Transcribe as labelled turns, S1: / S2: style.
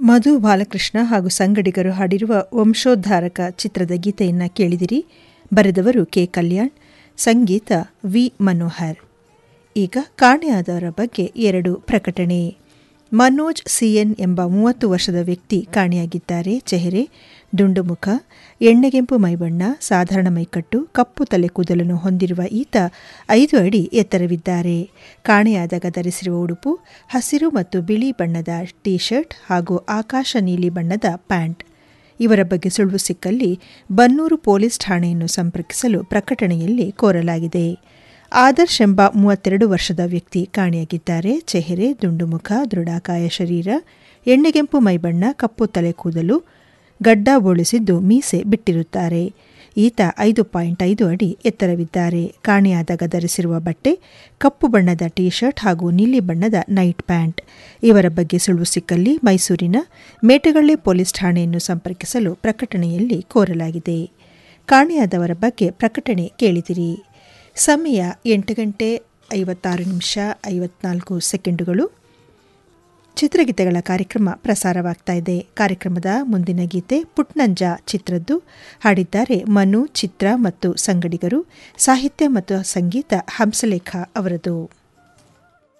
S1: ಮಧು ಬಾಲಕೃಷ್ಣ ಹಾಗೂ ಸಂಗಡಿಗರು ಹಾಡಿರುವ ವಂಶೋದ್ಧಾರಕ ಚಿತ್ರದ ಗೀತೆಯನ್ನು ಕೇಳಿದಿರಿ ಬರೆದವರು ಕೆ ಕಲ್ಯಾಣ್ ಸಂಗೀತ ವಿ ಮನೋಹರ್ ಈಗ ಕಾಣೆಯಾದವರ ಬಗ್ಗೆ ಎರಡು ಪ್ರಕಟಣೆ ಮನೋಜ್ ಸಿಎನ್ ಎಂಬ ಮೂವತ್ತು ವರ್ಷದ ವ್ಯಕ್ತಿ ಕಾಣೆಯಾಗಿದ್ದಾರೆ ಚೆಹರೆ ದುಂಡು ಮುಖ ಎಣ್ಣೆಗೆಂಪು ಮೈಬಣ್ಣ ಸಾಧಾರಣ ಮೈಕಟ್ಟು ಕಪ್ಪು ತಲೆ ಕೂದಲನ್ನು ಹೊಂದಿರುವ ಈತ ಐದು ಅಡಿ ಎತ್ತರವಿದ್ದಾರೆ ಕಾಣೆಯಾದಾಗ ಧರಿಸಿರುವ ಉಡುಪು ಹಸಿರು ಮತ್ತು ಬಿಳಿ ಬಣ್ಣದ ಟೀ ಶರ್ಟ್ ಹಾಗೂ ಆಕಾಶ ನೀಲಿ ಬಣ್ಣದ ಪ್ಯಾಂಟ್ ಇವರ ಬಗ್ಗೆ ಸುಳ್ಳು ಸಿಕ್ಕಲ್ಲಿ ಬನ್ನೂರು ಪೊಲೀಸ್ ಠಾಣೆಯನ್ನು ಸಂಪರ್ಕಿಸಲು ಪ್ರಕಟಣೆಯಲ್ಲಿ ಕೋರಲಾಗಿದೆ ಆದರ್ಶ್ ಎಂಬ ಮೂವತ್ತೆರಡು ವರ್ಷದ ವ್ಯಕ್ತಿ ಕಾಣೆಯಾಗಿದ್ದಾರೆ ಚೆಹರೆ ದುಂಡುಮುಖ ದೃಢಾಕಾಯ ಶರೀರ ಎಣ್ಣೆಗೆಂಪು ಮೈಬಣ್ಣ ಕಪ್ಪು ತಲೆ ಕೂದಲು ಗಡ್ಡ ಬೋಳಿಸಿದ್ದು ಮೀಸೆ ಬಿಟ್ಟಿರುತ್ತಾರೆ ಈತ ಐದು ಪಾಯಿಂಟ್ ಐದು ಅಡಿ ಎತ್ತರವಿದ್ದಾರೆ ಕಾಣೆಯಾದಾಗ ಧರಿಸಿರುವ ಬಟ್ಟೆ ಕಪ್ಪು ಬಣ್ಣದ ಟೀ ಶರ್ಟ್ ಹಾಗೂ ನೀಲಿ ಬಣ್ಣದ ನೈಟ್ ಪ್ಯಾಂಟ್ ಇವರ ಬಗ್ಗೆ ಸುಳುವು ಸಿಕ್ಕಲ್ಲಿ ಮೈಸೂರಿನ ಮೇಟಗಳ್ಳಿ ಪೊಲೀಸ್ ಠಾಣೆಯನ್ನು ಸಂಪರ್ಕಿಸಲು ಪ್ರಕಟಣೆಯಲ್ಲಿ ಕೋರಲಾಗಿದೆ ಕಾಣೆಯಾದವರ ಬಗ್ಗೆ ಪ್ರಕಟಣೆ ಕೇಳಿದಿರಿ ಸಮಯ ಎಂಟು ಗಂಟೆ ಐವತ್ತಾರು ನಿಮಿಷ ಐವತ್ನಾಲ್ಕು ಸೆಕೆಂಡುಗಳು ಚಿತ್ರಗೀತೆಗಳ ಕಾರ್ಯಕ್ರಮ ಪ್ರಸಾರವಾಗ್ತಾ ಇದೆ ಕಾರ್ಯಕ್ರಮದ ಮುಂದಿನ ಗೀತೆ ಪುಟ್ನಂಜ ಚಿತ್ರದ್ದು ಹಾಡಿದ್ದಾರೆ ಮನು ಚಿತ್ರ ಮತ್ತು ಸಂಗಡಿಗರು ಸಾಹಿತ್ಯ ಮತ್ತು ಸಂಗೀತ ಹಂಸಲೇಖ ಅವರದು